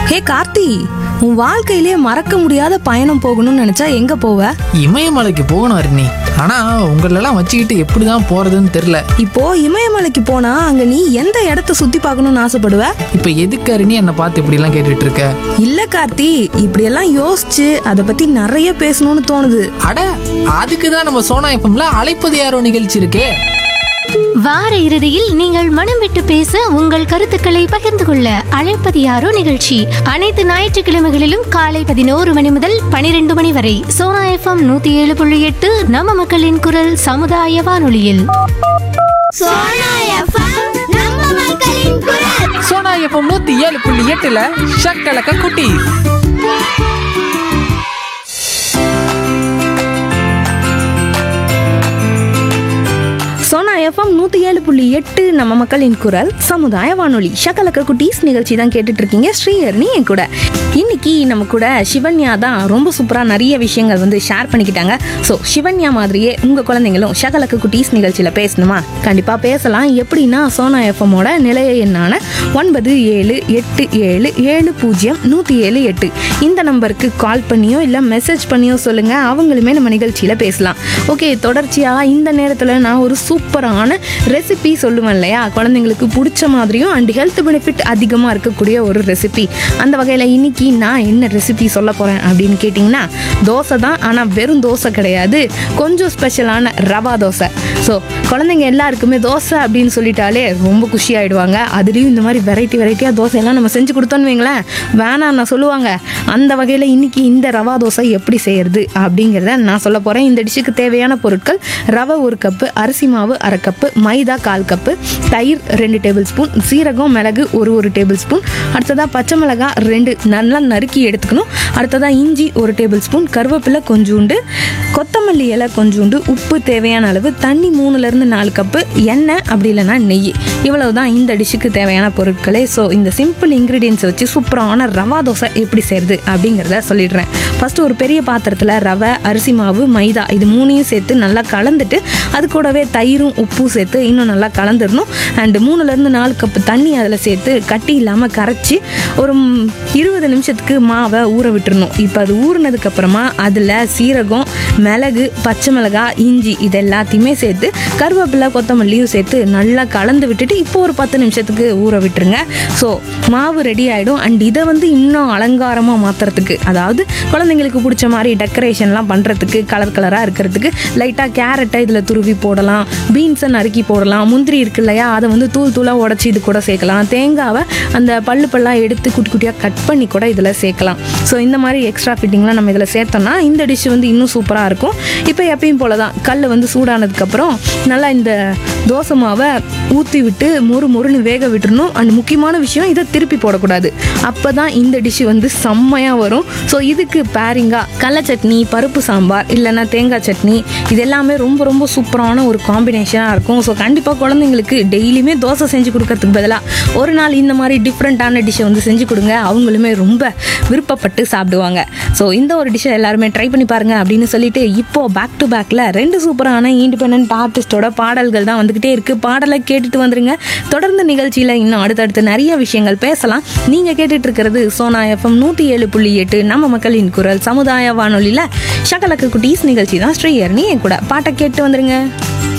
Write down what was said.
ஹே கார்த்தி உன் வாழ்க்கையிலே மறக்க முடியாத பயணம் போகணும்னு நினைச்சா எங்க போவ இமயமலைக்கு போகணும் அருணி ஆனா உங்களெல்லாம் வச்சுக்கிட்டு எப்படிதான் போறதுன்னு தெரியல இப்போ இமயமலைக்கு போனா அங்க நீ எந்த இடத்த சுத்தி பார்க்கணும்னு ஆசைப்படுவ இப்ப எதுக்கு அருணி என்னை பார்த்து இப்படி எல்லாம் கேட்டுட்டு இருக்க இல்ல கார்த்தி இப்படியெல்லாம் யோசிச்சு அதை பத்தி நிறைய பேசணும்னு தோணுது அட அதுக்கு தான் நம்ம சோனா எஃப்எம்ல அழைப்பது யாரோ நிகழ்ச்சி இருக்கே வார இறுதியில் நீங்கள் மனம் விட்டு பேச உங்கள் கருத்துக்களை பகிர்ந்து கொள்ள அழைப்பது யாரோ நிகழ்ச்சி அனைத்து ஞாயிற்றுக்கிழமைகளிலும் காலை பதினோரு மணி முதல் பனிரெண்டு மணி வரை சோனா எஃப்எம் நூத்தி ஏழு புள்ளி எட்டு நம்ம மக்களின் குரல் சமுதாய வானொலியில் சோனா எஃப்எம் நம்ம மக்களின் குரல் சோனா எஃப்எம் நூத்தி ஏழு புள்ளி எட்டுல ஷக்கலக்க குட்டி சோனா எஃப்எம் நூத்தி ஏழு புள்ளி எட்டு நம்ம மக்களின் குரல் சமுதாய வானொலி ஷக்கலக்க குட்டீஸ் நிகழ்ச்சி தான் கேட்டுட்டு இருக்கீங்க ஸ்ரீஹர்னி என் கூட இன்னைக்கு நம்ம கூட சிவன்யா தான் ரொம்ப சூப்பரா நிறைய விஷயங்கள் வந்து ஷேர் பண்ணிக்கிட்டாங்க ஸோ சிவன்யா மாதிரியே உங்க குழந்தைங்களும் ஷகலக்க குட்டீஸ் நிகழ்ச்சியில பேசணுமா கண்டிப்பா பேசலாம் எப்படின்னா சோனா எஃப்எம்மோட நிலைய எண்ணான ஒன்பது ஏழு எட்டு ஏழு ஏழு பூஜ்ஜியம் நூற்றி ஏழு எட்டு இந்த நம்பருக்கு கால் பண்ணியோ இல்லை மெசேஜ் பண்ணியோ சொல்லுங்க அவங்களுமே நம்ம நிகழ்ச்சியில பேசலாம் ஓகே தொடர்ச்சியா இந்த நேரத்தில் நான் ஒரு சூப்பரான ரெசிபி சொல்லுவேன் இல்லையா குழந்தைங்களுக்கு பிடிச்ச மாதிரியும் அண்ட் ஹெல்த் பெனிஃபிட் அதிகமாக இருக்கக்கூடிய ஒரு ரெசிபி அந்த வகையில் இன்னைக்கு நான் என்ன ரெசிபி சொல்ல போகிறேன் அப்படின்னு கேட்டிங்கன்னா தோசை தான் ஆனால் வெறும் தோசை கிடையாது கொஞ்சம் ஸ்பெஷலான ரவா தோசை ஸோ குழந்தைங்க எல்லாருக்குமே தோசை அப்படின்னு சொல்லிட்டாலே ரொம்ப குஷி ஆயிடுவாங்க அதுலேயும் இந்த மாதிரி வெரைட்டி வெரைட்டியாக தோசையெல்லாம் நம்ம செஞ்சு கொடுத்தோன்னு வைங்களேன் வேணாம் நான் சொல்லுவாங்க அந்த வகையில் இன்னைக்கு இந்த ரவா தோசை எப்படி செய்யறது அப்படிங்கிறத நான் சொல்ல போகிறேன் இந்த டிஷ்ஷுக்கு தேவையான பொருட்கள் ரவை ஒரு கப்பு அரிசி மாவு அரை கப்பு மைதா கால் கப்பு தயிர் ரெண்டு டேபிள் ஸ்பூன் சீரகம் மிளகு ஒரு ஒரு டேபிள் ஸ்பூன் அடுத்ததாக பச்சை மிளகாய் ரெண்டு நல்லா நறுக்கி எடுத்துக்கணும் அடுத்ததாக இஞ்சி ஒரு டேபிள் ஸ்பூன் கருவேப்பிலை கொஞ்சோண்டு கொத்தமல்லி இலை கொஞ்சோண்டு உப்பு தேவையான அளவு தண்ணி மூணுலேருந்து நாலு கப்பு எண்ணெய் அப்படி இல்லைன்னா நெய் இவ்வளவு தான் இந்த டிஷ்ஷுக்கு தேவையான பொருட்களே ஸோ இந்த சிம்பிள் இன்க்ரீடியன்ஸ் வச்சு சூப்பரான ரவா தோசை எப்படி செய்யறது அப்படிங்கிறத சொல்லிடுறேன் ஃபர்ஸ்ட் ஒரு பெரிய பாத்திரத்தில் ரவை அரிசி மாவு மைதா இது மூணையும் சேர்த்து நல்லா கலந்துட்டு அது கூடவே தயிரும் உப்பும் சேர்த்து இன்னும் நல்லா கலந்துடணும் அண்டு மூணுலேருந்து நாலு கப்பு தண்ணி அதில் சேர்த்து கட்டி இல்லாமல் கரைச்சி ஒரு ம், இருபது நிமிஷத்துக்கு மாவை ஊற விட்டுறணும் இப்போ அது ஊறினதுக்கு அப்புறமா அதில் சீரகம் மிளகு பச்சை மிளகாய் இஞ்சி இது எல்லாத்தையுமே சேர்த்து கருவேப்பிலை கொத்தமல்லியும் சேர்த்து நல்லா கலந்து விட்டுட்டு இப்போ ஒரு பத்து நிமிஷத்துக்கு ஊற விட்டுருங்க ஸோ மாவு ரெடி ஆகிடும் அண்ட் இதை வந்து இன்னும் அலங்காரமாக மாற்றுறதுக்கு அதாவது குழந்தைங்களுக்கு பிடிச்ச மாதிரி டெக்கரேஷன்லாம் பண்ணுறதுக்கு கலர் கலராக இருக்கிறதுக்கு லைட்டாக கேரட்டை இதில் துருவி போடலாம் பீன்ஸை நறுக்கி போடலாம் முந்திரி இருக்கு இல்லையா அதை வந்து தூள் தூளாக உடச்சி இது கூட சேர்க்கலாம் தேங்காவை அந்த பல்லு பல்லாம் எடுத்து குட்டி குட்டியாக கட் பண்ணி கூட இதில் சேர்க்கலாம் ஸோ இந்த மாதிரி எக்ஸ்ட்ரா ஃபிட்டிங்லாம் நம்ம இதில் சேர்த்தோம்னா இந்த டிஷ் வந்து இன்னும் சூப்பராக இருக்கும் இப்போ எப்பயும் போல தான் கல் வந்து சூடானதுக்கப்புறம் நல்லா இந்த தோசை மாவை ஊற்றி விட்டு மொறு மொறுன்னு வேக விட்டுறணும் அண்ட் முக்கியமான விஷயம் இதை திருப்பி போடக்கூடாது அப்போ தான் இந்த டிஷ் வந்து செம்மையாக வரும் ஸோ இதுக்கு பேரிங்காக கடல சட்னி பருப்பு சாம்பார் இல்லைன்னா தேங்காய் சட்னி இது எல்லாமே ரொம்ப ரொம்ப சூப்பரான ஒரு காம்பினேஷனாக இருக்கும் ஸோ கண்டிப்பாக குழந்தைங்களுக்கு டெய்லியுமே தோசை செஞ்சு கொடுக்கறதுக்கு பதிலாக ஒரு நாள் இந்த மாதிரி டிஃப்ரெண்ட்டான டிஷ்ஷை வந்து செஞ்சு கொடுங்க அவங்களுமே ரொம்ப விருப்பப்பட்டு சாப்பிடுவாங்க ஸோ இந்த ஒரு டிஷ்ஷை எல்லாருமே ட்ரை பண்ணி பாருங்க அப்படின்னு சொல்லிட்டு இப்போ பேக் டு பேக்கில் ரெண்டு சூப்பரான இண்டிபெண்ட் ஆர்டிஸ்டோட பாடல்கள் தான் வந்துக்கிட்டே இருக்கு பாடலை கேட்டுட்டு வந்துருங்க தொடர்ந்து நிகழ்ச்சியில் இன்னும் அடுத்தடுத்து நிறைய விஷயங்கள் பேசலாம் நீங்கள் கேட்டுட்டு இருக்கிறது சோனா எஃப்எம் நூற்றி ஏழு புள்ளி எட்டு நம்ம மக்களின் குரல் சமுதாய வானொலியில் ஷகலக்கு குட்டீஸ் நிகழ்ச்சி தான் ஸ்ரீயர்னி என் கூட பாட்டை கேட்டு வந்துருங்க